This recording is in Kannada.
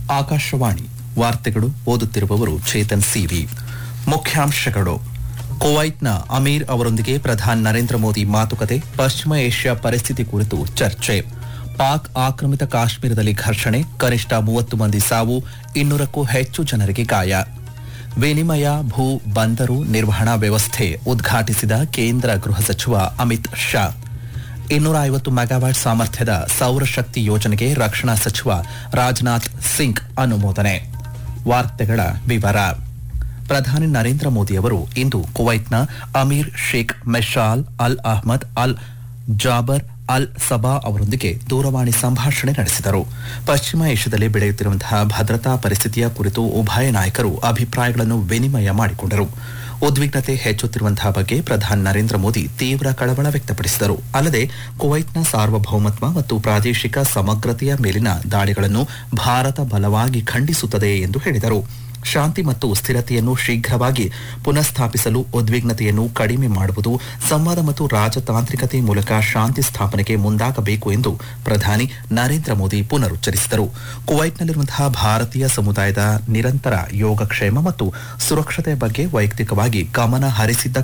ಆಕಾಶವಾಣಿ ವಾರ್ತೆಗಳು ಓದುತ್ತಿರುವವರು ಚೇತನ್ ಸಿವಿ ಮುಖ್ಯಾಂಶಗಳು ಕುವೈಟ್ನ ಅಮೀರ್ ಅವರೊಂದಿಗೆ ಪ್ರಧಾನಿ ನರೇಂದ್ರ ಮೋದಿ ಮಾತುಕತೆ ಪಶ್ಚಿಮ ಏಷ್ಯಾ ಪರಿಸ್ಥಿತಿ ಕುರಿತು ಚರ್ಚೆ ಪಾಕ್ ಆಕ್ರಮಿತ ಕಾಶ್ಮೀರದಲ್ಲಿ ಘರ್ಷಣೆ ಕನಿಷ್ಠ ಮೂವತ್ತು ಮಂದಿ ಸಾವು ಇನ್ನೂರಕ್ಕೂ ಹೆಚ್ಚು ಜನರಿಗೆ ಗಾಯ ವಿನಿಮಯ ಭೂ ಬಂದರು ನಿರ್ವಹಣಾ ವ್ಯವಸ್ಥೆ ಉದ್ಘಾಟಿಸಿದ ಕೇಂದ್ರ ಗೃಹ ಸಚಿವ ಅಮಿತ್ ಶಾ ಇನ್ನೂರ ಐವತ್ತು ಮೆಗಾವ್ಯಾಟ್ ಸಾಮರ್ಥ್ಯದ ಸೌರಶಕ್ತಿ ಯೋಜನೆಗೆ ರಕ್ಷಣಾ ಸಚಿವ ರಾಜನಾಥ್ ಸಿಂಗ್ ಅನುಮೋದನೆ ವಾರ್ತೆಗಳ ವಿವರ ಪ್ರಧಾನಿ ನರೇಂದ್ರ ಮೋದಿ ಅವರು ಇಂದು ಕುವೈಟ್ನ ಅಮೀರ್ ಶೇಖ್ ಮೆಶಾಲ್ ಅಲ್ ಅಹ್ಮದ್ ಅಲ್ ಜಾಬರ್ ಅಲ್ ಸಬಾ ಅವರೊಂದಿಗೆ ದೂರವಾಣಿ ಸಂಭಾಷಣೆ ನಡೆಸಿದರು ಪಶ್ಚಿಮ ಏಷ್ಯಾದಲ್ಲಿ ಬೆಳೆಯುತ್ತಿರುವಂತಹ ಭದ್ರತಾ ಪರಿಸ್ಥಿತಿಯ ಕುರಿತು ಉಭಯ ನಾಯಕರು ಅಭಿಪ್ರಾಯಗಳನ್ನು ವಿನಿಮಯ ಮಾಡಿಕೊಂಡರು ಉದ್ವಿಗ್ನತೆ ಹೆಚ್ಚುತ್ತಿರುವಂತಹ ಬಗ್ಗೆ ಪ್ರಧಾನಿ ನರೇಂದ್ರ ಮೋದಿ ತೀವ್ರ ಕಳವಳ ವ್ಯಕ್ತಪಡಿಸಿದರು ಅಲ್ಲದೆ ಕುವೈಟ್ನ ಸಾರ್ವಭೌಮತ್ವ ಮತ್ತು ಪ್ರಾದೇಶಿಕ ಸಮಗ್ರತೆಯ ಮೇಲಿನ ದಾಳಿಗಳನ್ನು ಭಾರತ ಬಲವಾಗಿ ಖಂಡಿಸುತ್ತದೆ ಎಂದು ಹೇಳಿದರು ಶಾಂತಿ ಮತ್ತು ಸ್ಥಿರತೆಯನ್ನು ಶೀಘ್ರವಾಗಿ ಪುನಃಸ್ಥಾಪಿಸಲು ಉದ್ವಿಗ್ನತೆಯನ್ನು ಕಡಿಮೆ ಮಾಡುವುದು ಸಂವಾದ ಮತ್ತು ರಾಜತಾಂತ್ರಿಕತೆ ಮೂಲಕ ಶಾಂತಿ ಸ್ಥಾಪನೆಗೆ ಮುಂದಾಗಬೇಕು ಎಂದು ಪ್ರಧಾನಿ ನರೇಂದ್ರ ಮೋದಿ ಪುನರುಚ್ಚರಿಸಿದರು ಕುವೈಟ್ನಲ್ಲಿರುವಂತಹ ಭಾರತೀಯ ಸಮುದಾಯದ ನಿರಂತರ ಯೋಗಕ್ಷೇಮ ಮತ್ತು ಸುರಕ್ಷತೆಯ ಬಗ್ಗೆ ವೈಯಕ್ತಿಕವಾಗಿ ಗಮನ ಹರಿಸಿದ್ದ